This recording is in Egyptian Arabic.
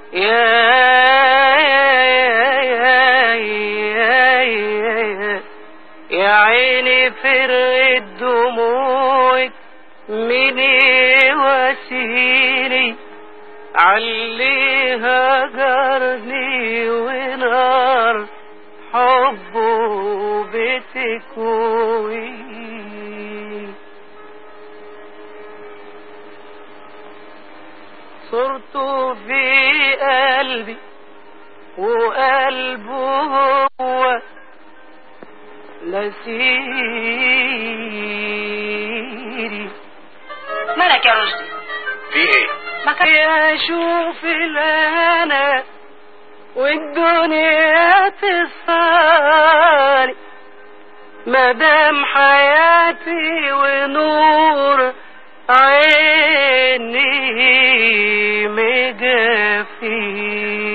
يا يا يا يا يا عيني فرقت دموعك من وسيلي عليها جرني ونار حبه بتكوي صرته في قلبي وقلبه هو نسيري مالك يا رشدي في ايه ما كان اشوف الهنا والدنيا تصالي مدام حياتي ونور عيني مجفي